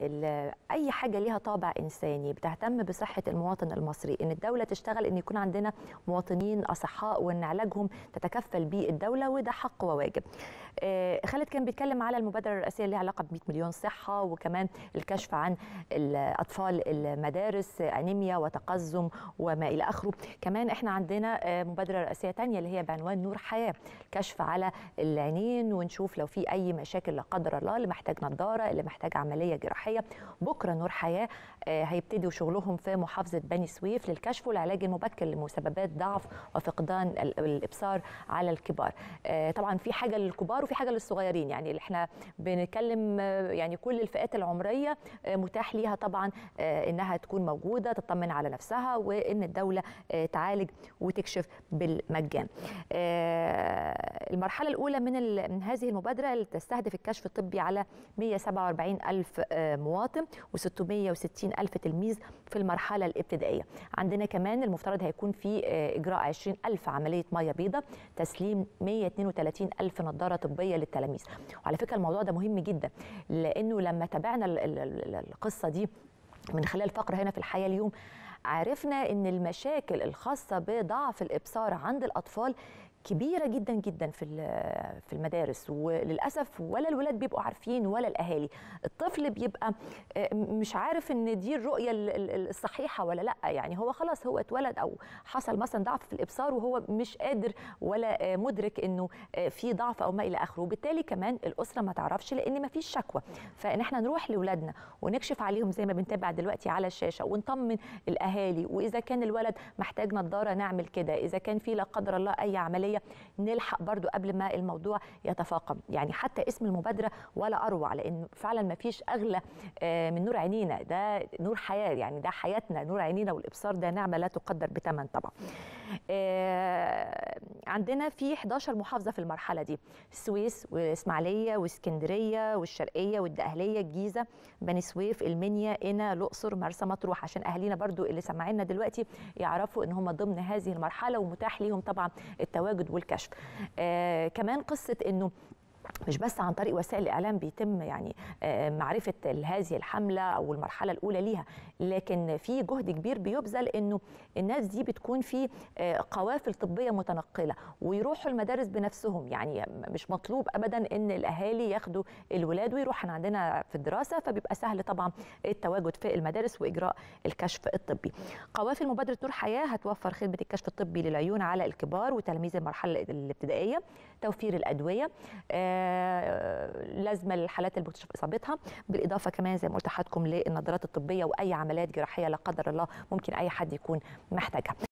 ال- اي حاجه ليها طابع انساني بتهتم بصحه المواطن المصري ان الدوله تشتغل ان يكون عندنا مواطنين اصحاء وان علاجهم تتكفل به الدوله وده حق وواجب آه، خالد كان بيتكلم على المبادره الرئاسيه اللي لها علاقه ب 100 مليون صحه وكمان الكشف عن الاطفال المدارس انيميا وتقزم وما الى اخره كمان احنا عندنا آه، مبادره رئاسيه تانية اللي هي بعنوان نور حياه كشف على العينين ونشوف لو في اي مشاكل لا قدر الله اللي محتاج نظاره اللي محتاج عمليه جراحيه بكره نور حياه آه، هيبتدوا شغلهم في محافظه بني سويف للكشف والعلاج المبكر لمسببات ضعف وفقدان ال- الابصار على الكبار آه، طبعا في حاجه للكبار وفي حاجه للصغيرين يعني اللي احنا بنتكلم آه، يعني كل الفئات العمريه آه، متاح ليها طبعا آه، انها تكون موجوده تطمن على نفسها وان الدوله آه، تعالج وتكشف بالمجان آه، المرحله الاولى من ال- من هذه المبادره اللي تستهدف الكشف الطبي على 147 الف آه، مواطن و660 الف تلميذ في المرحله الابتدائيه عندنا كمان المفترض هيكون في آه، اجراء 20 الف عمليه ميه بيضاء تسليم 132 الف نظاره طبيه للتلاميذ وعلى فكره الموضوع ده مهم جدا لانه لما تابعنا ال- ال- ال- القصه دي من خلال فقره هنا في الحياه اليوم عرفنا ان المشاكل الخاصه بضعف الابصار عند الاطفال كبيرة جدا جدا في ال- في المدارس وللأسف ولا الولاد بيبقوا عارفين ولا الأهالي الطفل بيبقى آه، مش عارف إن دي الرؤية ال- ال- الصحيحة ولا لأ يعني هو خلاص هو اتولد أو حصل مثلا ضعف في الإبصار وهو مش قادر ولا آه، مدرك إنه آه، في ضعف أو ما إلى آخره وبالتالي كمان الأسرة ما تعرفش لأن ما فيش شكوى فإن احنا نروح لأولادنا ونكشف عليهم زي ما بنتابع دلوقتي على الشاشة ونطمن الأهالي وإذا كان الولد محتاج نظارة نعمل كده إذا كان في لا قدر الله أي عملية نلحق برضو قبل ما الموضوع يتفاقم يعني حتى اسم المبادرة ولا أروع لأن فعلا ما فيش أغلى آه، من نور عينينا ده نور حياة يعني ده حياتنا نور عينينا والإبصار ده نعمة لا تقدر بثمن طبعا آه، عندنا في 11 محافظة في المرحلة دي السويس وإسماعيلية واسكندرية والشرقية والدقهلية الجيزة بني سويف المنيا قنا الأقصر مرسى مطروح عشان أهالينا برضو اللي سامعينا دلوقتي يعرفوا إن هم ضمن هذه المرحلة ومتاح ليهم طبعا التواجد والكشف آه كمان قصة إنه مش بس عن طريق وسائل الاعلام بيتم يعني آه، معرفه ال- هذه الحمله او المرحله الاولى ليها لكن في جهد كبير بيبذل انه الناس دي بتكون في آه، قوافل طبيه متنقله ويروحوا المدارس بنفسهم يعني مش مطلوب ابدا ان الاهالي ياخدوا الولاد ويروح احنا عندنا في الدراسه فبيبقى سهل طبعا التواجد في المدارس واجراء الكشف الطبي قوافل مبادره نور حياه هتوفر خدمه الكشف الطبي للعيون على الكبار وتلاميذ المرحله الابتدائيه توفير الادويه آه، لازمه للحالات اللي بتكتشف اصابتها بالاضافه كمان زي ما قلت لحضراتكم للنظارات الطبيه واي عمليات جراحيه لا قدر الله ممكن اي حد يكون محتاجها